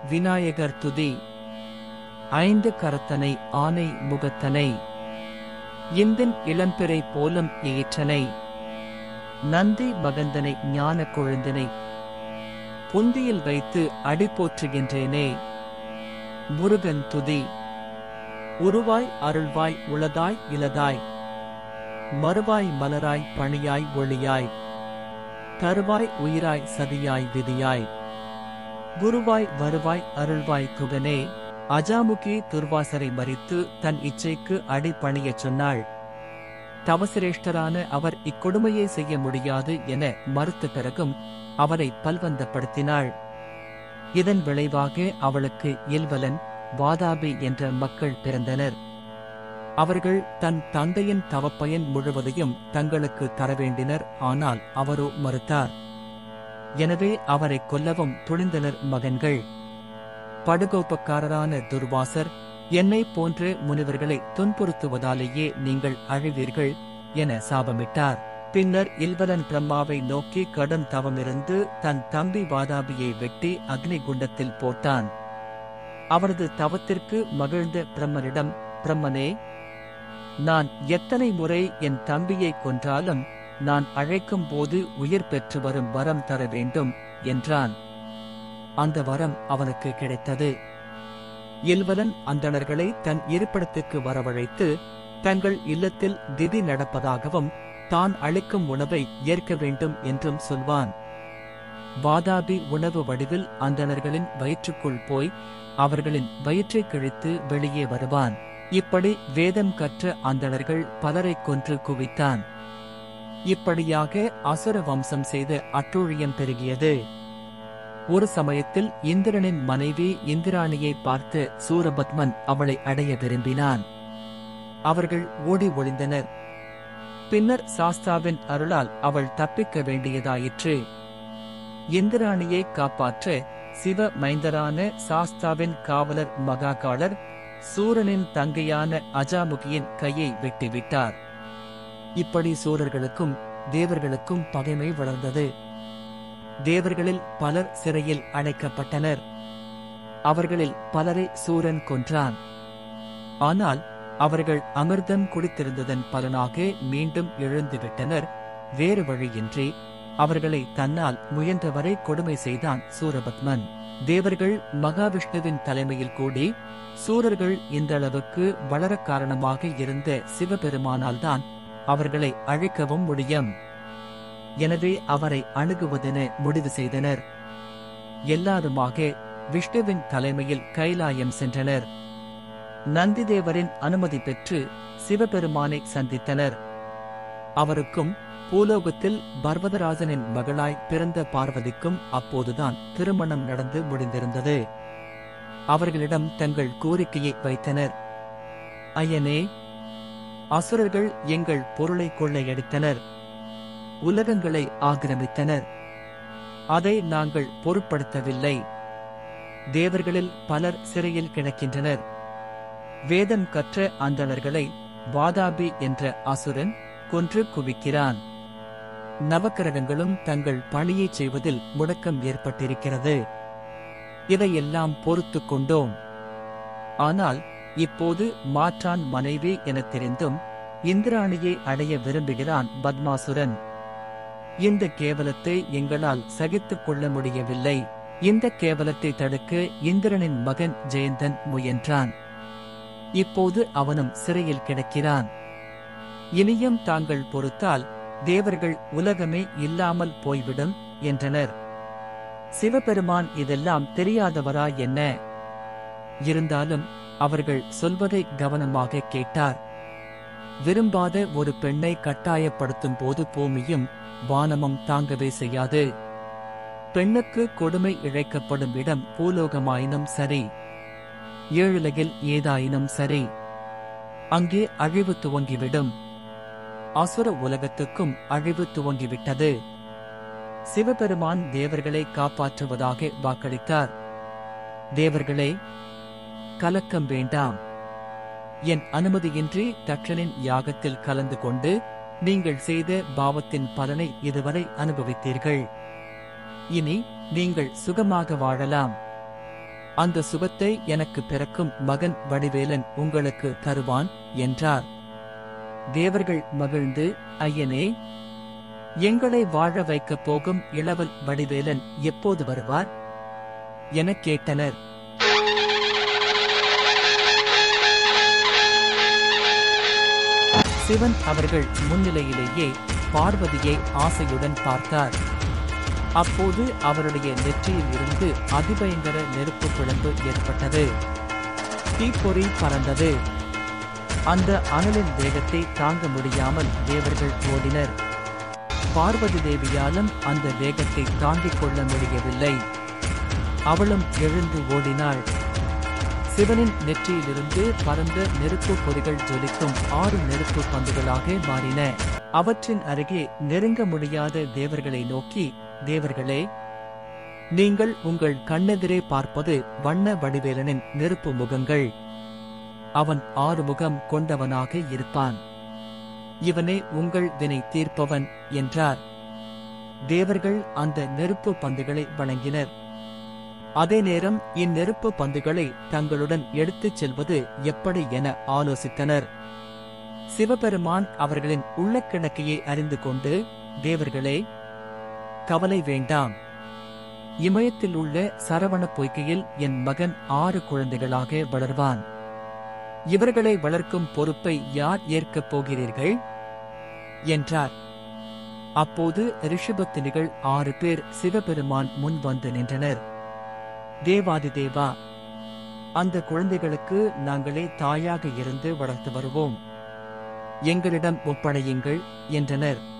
விநாயகர் துதி ஐந்து கரத்தனை ஆனை முகத்தனை இந்தின் இளம்பிறை போலும் ஏற்றனை நந்தி மகந்தனை ஞான கொழுந்தினை புந்தியில் வைத்து அடி போற்றுகின்றேனே முருகன் துதி உருவாய் அருள்வாய் உளதாய் இலதாய் மறுவாய் மலராய் பணியாய் ஒளியாய் தருவாய் உயிராய் சதியாய் விதியாய் குருவாய் வருவாய் அருள்வாய் குகனே அஜாமுகி துர்வாசரை மறித்து தன் இச்சைக்கு அடி பணியச் சொன்னாள் தவசிரேஷ்டரான அவர் இக்கொடுமையை செய்ய முடியாது என மறுத்த பிறகும் அவரை பல்வந்தப்படுத்தினாள் இதன் விளைவாக அவளுக்கு இல்வலன் வாதாபி என்ற மக்கள் பிறந்தனர் அவர்கள் தன் தந்தையின் தவப்பயன் முழுவதையும் தங்களுக்கு தர வேண்டினர் ஆனால் அவரோ மறுத்தார் எனவே அவரை கொல்லவும் துணிந்தனர் மகன்கள் படுகோப்பக்காரரான துர்வாசர் என்னை போன்ற முனிவர்களை துன்புறுத்துவதாலேயே நீங்கள் அழிவீர்கள் என சாபமிட்டார் பின்னர் இல்வலன் பிரம்மாவை நோக்கி கடும் தவமிருந்து தன் தம்பி வாதாபியை வெட்டி அக்னி குண்டத்தில் போட்டான் அவரது தவத்திற்கு மகிழ்ந்த பிரம்மனிடம் பிரம்மனே நான் எத்தனை முறை என் தம்பியை கொன்றாலும் நான் அழைக்கும் போது உயிர் பெற்று வரும் வரம் தர வேண்டும் என்றான் அந்த வரம் அவனுக்கு கிடைத்தது இல்வலன் அந்தணர்களை தன் இருப்பிடத்துக்கு வரவழைத்து தங்கள் இல்லத்தில் திதி நடப்பதாகவும் தான் அளிக்கும் உணவை ஏற்க வேண்டும் என்றும் சொல்வான் வாதாபி உணவு வடிவில் அந்தணர்களின் வயிற்றுக்குள் போய் அவர்களின் வயிற்றைக் கிழித்து வெளியே வருவான் இப்படி வேதம் கற்ற அந்தணர்கள் பலரைக் கொன்று குவித்தான் இப்படியாக அசுர வம்சம் செய்த அட்டூழியம் பெருகியது ஒரு சமயத்தில் இந்திரனின் மனைவி இந்திராணியை பார்த்து சூரபத்மன் அவளை அடைய விரும்பினான் அவர்கள் ஓடி ஒளிந்தனர் பின்னர் சாஸ்தாவின் அருளால் அவள் தப்பிக்க வேண்டியதாயிற்று இந்திராணியை காப்பாற்ற சிவ மைந்தரான சாஸ்தாவின் காவலர் மகாகாலர் சூரனின் தங்கையான அஜாமுகியின் கையை வெட்டிவிட்டார் இப்படி சூரர்களுக்கும் தேவர்களுக்கும் பகைமை வளர்ந்தது தேவர்களில் பலர் சிறையில் அடைக்கப்பட்டனர் அவர்களில் பலரை சூரன் கொன்றான் ஆனால் அவர்கள் அமிர்தம் குடித்திருந்ததன் பலனாக மீண்டும் எழுந்துவிட்டனர் வேறு வழியின்றி அவர்களை தன்னால் முயன்றவரை கொடுமை செய்தான் சூரபத்மன் தேவர்கள் மகாவிஷ்ணுவின் தலைமையில் கூடி சூரர்கள் இந்த அளவுக்கு வளர காரணமாக இருந்த சிவபெருமானால்தான் அவர்களை அழிக்கவும் முடியும் எனவே அவரை அணுகுவதென முடிவு செய்தனர் எல்லாருமாக விஷ்ணுவின் தலைமையில் கைலாயம் சென்றனர் நந்திதேவரின் அனுமதி பெற்று சிவபெருமானை சந்தித்தனர் அவருக்கும் பூலோகத்தில் பர்வதராஜனின் மகளாய் பிறந்த பார்வதிக்கும் அப்போதுதான் திருமணம் நடந்து முடிந்திருந்தது அவர்களிடம் தங்கள் கோரிக்கையை வைத்தனர் ஐயனே அசுரர்கள் எங்கள் பொருளை கொள்ளையடித்தனர் உலகங்களை ஆக்கிரமித்தனர் அதை நாங்கள் பொருட்படுத்தவில்லை தேவர்களில் பலர் சிறையில் கிடக்கின்றனர் வேதம் கற்ற அந்தணர்களை வாதாபி என்ற அசுரன் கொன்று குவிக்கிறான் நவக்கிரகங்களும் தங்கள் பணியைச் செய்வதில் முடக்கம் ஏற்பட்டிருக்கிறது இதையெல்லாம் பொறுத்துக் கொண்டோம் ஆனால் இப்போது மாற்றான் மனைவி எனத் தெரிந்தும் இந்திராணியை அடைய விரும்புகிறான் பத்மாசுரன் இந்த கேவலத்தை எங்களால் சகித்துக் கொள்ள முடியவில்லை இந்த கேவலத்தை தடுக்க இந்திரனின் மகன் ஜெயந்தன் முயன்றான் இப்போது அவனும் சிறையில் கிடக்கிறான் இனியும் தாங்கள் பொறுத்தால் தேவர்கள் உலகமே இல்லாமல் போய்விடும் என்றனர் சிவபெருமான் இதெல்லாம் தெரியாதவரா என்ன இருந்தாலும் அவர்கள் சொல்வதை கவனமாக கேட்டார் விரும்பாத ஒரு பெண்ணை கட்டாயப்படுத்தும் போது பூமியும் வானமும் தாங்கவே செய்யாது பெண்ணுக்கு கொடுமை இழைக்கப்படும் இடம் பூலோகமாயினும் சரி ஏழுலகில் ஏதாயினும் சரி அங்கே அழிவு துவங்கிவிடும் அசுர உலகத்துக்கும் அழிவு துவங்கிவிட்டது சிவபெருமான் தேவர்களை காப்பாற்றுவதாக வாக்களித்தார் தேவர்களே கலக்கம் வேண்டாம் என் அனுமதியின்றி தட்சனின் யாகத்தில் கலந்து கொண்டு நீங்கள் செய்த பாவத்தின் பலனை இதுவரை அனுபவித்தீர்கள் இனி நீங்கள் சுகமாக வாழலாம் அந்த சுகத்தை எனக்கு பிறக்கும் மகன் வடிவேலன் உங்களுக்கு தருவான் என்றார் தேவர்கள் மகிழ்ந்து ஐயனே எங்களை வாழ வைக்கப் போகும் இளவல் வடிவேலன் எப்போது வருவார் எனக் கேட்டனர் சிவன் அவர்கள் முன்னிலையிலேயே பார்வதியை ஆசையுடன் பார்த்தார் அப்போது அவருடைய நெற்றியில் இருந்து அதிபயங்கர நெருப்பு பிளம்பு ஏற்பட்டது தீப்பொறி பறந்தது அந்த அனலின் வேகத்தை தாங்க முடியாமல் தேவர்கள் ஓடினர் பார்வதி தேவியாலும் அந்த வேகத்தை தாங்கிக் கொள்ள முடியவில்லை அவளும் எழுந்து ஓடினாள் சிவனின் நெற்றியிலிருந்து பறந்த நெருப்பு பொறிகள் ஜொலிக்கும் ஆறு நெருப்பு பந்துகளாக மாறின அவற்றின் அருகே நெருங்க முடியாத தேவர்களை நோக்கி தேவர்களே நீங்கள் உங்கள் கண்ணெதிரே பார்ப்பது வண்ண வடிவேலனின் நெருப்பு முகங்கள் அவன் ஆறு முகம் கொண்டவனாக இருப்பான் இவனே உங்கள் வினை தீர்ப்பவன் என்றார் தேவர்கள் அந்த நெருப்பு பந்துகளை வழங்கினர் அதே நேரம் இந்நெருப்பு பந்துகளை தங்களுடன் எடுத்துச் செல்வது எப்படி என ஆலோசித்தனர் சிவபெருமான் அவர்களின் உள்ளக்கிணக்கையை அறிந்து கொண்டு தேவர்களே கவலை வேண்டாம் இமயத்தில் உள்ள சரவண பொய்கையில் என் மகன் ஆறு குழந்தைகளாக வளர்வான் இவர்களை வளர்க்கும் பொறுப்பை யார் ஏற்கப் போகிறீர்கள் என்றார் அப்போது ரிஷபத்தினிகள் ஆறு பேர் சிவபெருமான் முன் வந்து நின்றனர் தேவாதி தேவா அந்த குழந்தைகளுக்கு நாங்களே தாயாக இருந்து வளர்த்து வருவோம் எங்களிடம் ஒப்படையுங்கள் என்றனர்